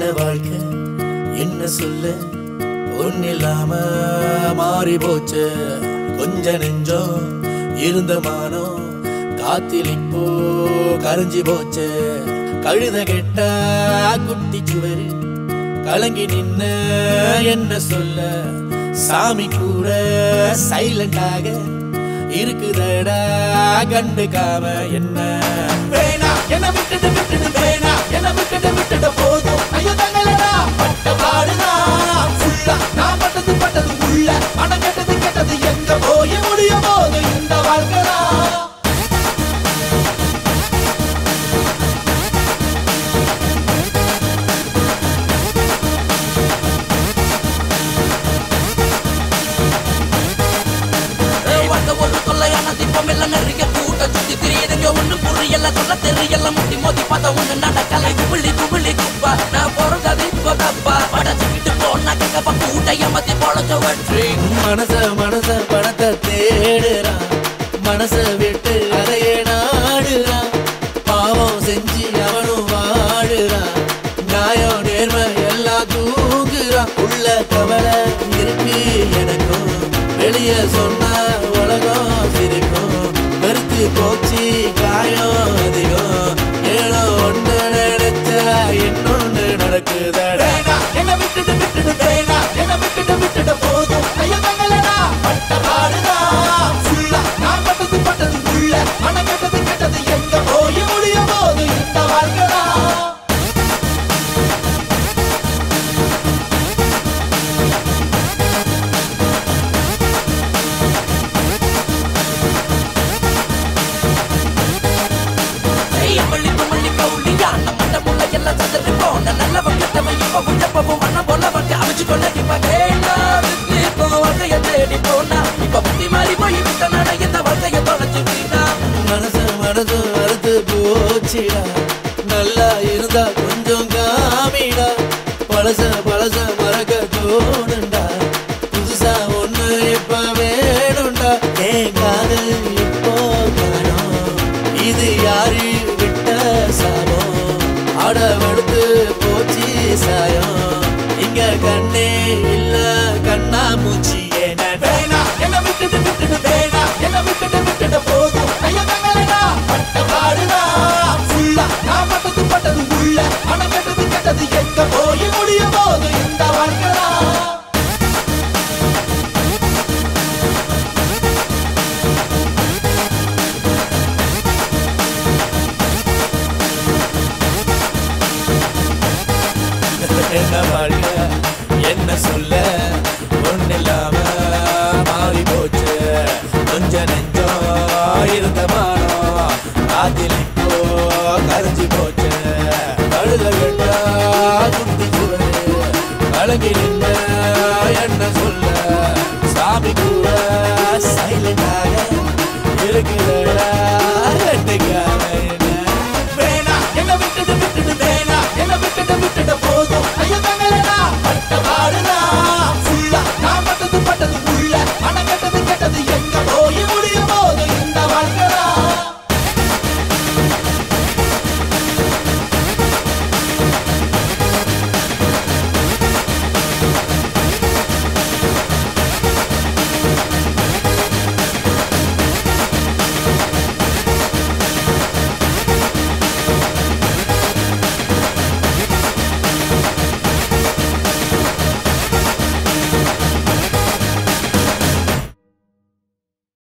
வாழ்க்கை என்ன சொல்ல ஒன்னில்லாம மாறி போச்சு கொஞ்ச நெஞ்சம் இருந்த மானம் காத்தில் இப்போ கரைஞ்சி போச்சு கழுத கெட்ட குட்டி சுவரு கலங்கி நின்ன என்ன சொல்ல சாமி கூட சைலண்டாக இருக்குதடா கண்டுக்காம என்ன வேணா என்ன விட்டுட்டு விட்டுட்டு வேணா என்ன விட்டுட்டு விட்டுட்டு போதும் ஐயோ தங்களடா பட்ட பாடுதா ஃபுல்லா நான் பட்டது பட்டது உள்ள மனம் கெட்டது கெட்டது எங்க போய் முடிய போது இந்த வாழ்க்கைடா வந்த ஒரு தொல்லையான திப்பம் எல்லாம் நிறைய கூட்டம் சுத்தி திரியுதுங்க ஒண்ணு புரியல சொல்ல தெரியல முட்டி மோதி பார்த்தா ஒண்ணு நடக்கல குபிளி குபிளி குப்பா நான் பிறந்தது இப்போ தப்பா படச்சுக்கிட்டு போனா கேட்கப்ப கூட்ட ஏமாத்தி பொழைச்ச வெற்றி மனச மனச பணத்தை தேடுறான் மனச விட்டு அதையே நாடுறான் பாவம் செஞ்சு அவனும் வாழுறான் நியாயம் நேர்மை எல்லாம் தூங்குறான் உள்ள கவலை இருக்கு எனக்கும் வெளியே சொன்னா உலகம் சிரிக்கும் வெறுத்து போச்சு காயம் அதிகம் ஏனோ ஒன்று நினைச்சா இன்னொன்று நடக்குதடா என்ன விட்டுட்டு விட்டுட்டு வேணா என்ன விட்டுட்டு விட்டுட்டு போதும் ஐயோ தங்களடா பட்ட பாடுதா ஃபுல்லா நான் பட்டது பட்டது உள்ள மனம் கெட்டது கெட்டது எங்க போய் முடிய போது இந்த வாழ்க்கைடா மல்லி மல்லி கவுளியா நம்ம முள்ள எல்லாம் சதுரி போன நல்லவன் கெட்டவன் இப்ப உஞ்சப்பவும் மண்ண போனவன் அமைச்சு கொண்ட இப்ப கேட்டா இப்போ வாழ்க்கைய தேடி போனா இப்ப புத்தி மாறி போய் விட்டனால இந்த வாழ்க்கைய தொலைச்சு வீணா மனசு மனசு அறுத்து போச்சுடா நல்லா இருந்தா கொஞ்சம் காமிடா பழச பழச மறக்க தோணுண்டா புதுசா ஒண்ணு இப்ப வேணும்டா ஏன் காதல் இப்போ காணோம் இது யாரு விட்ட சாபம் அடவெடுத்து போச்சு சாயம் இங்க கண்ணே இல்ல கண்ணா மூச்சி ஏன வேணா என்ன விட்டுட்டு விட்டுட்டு வேணா என்ன விட்டுட்டு விட்டுட்டு போதும் ஐயோ தங்களடா பட்ட பாடுதா ஃபுல்லா நான் பட்டது பட்டது உள்ள மனம் கெட்டது கெட்டது எங்க போய் முடிய போது இந்த வாழ்க்கைடா என்ன வாழ்க்கை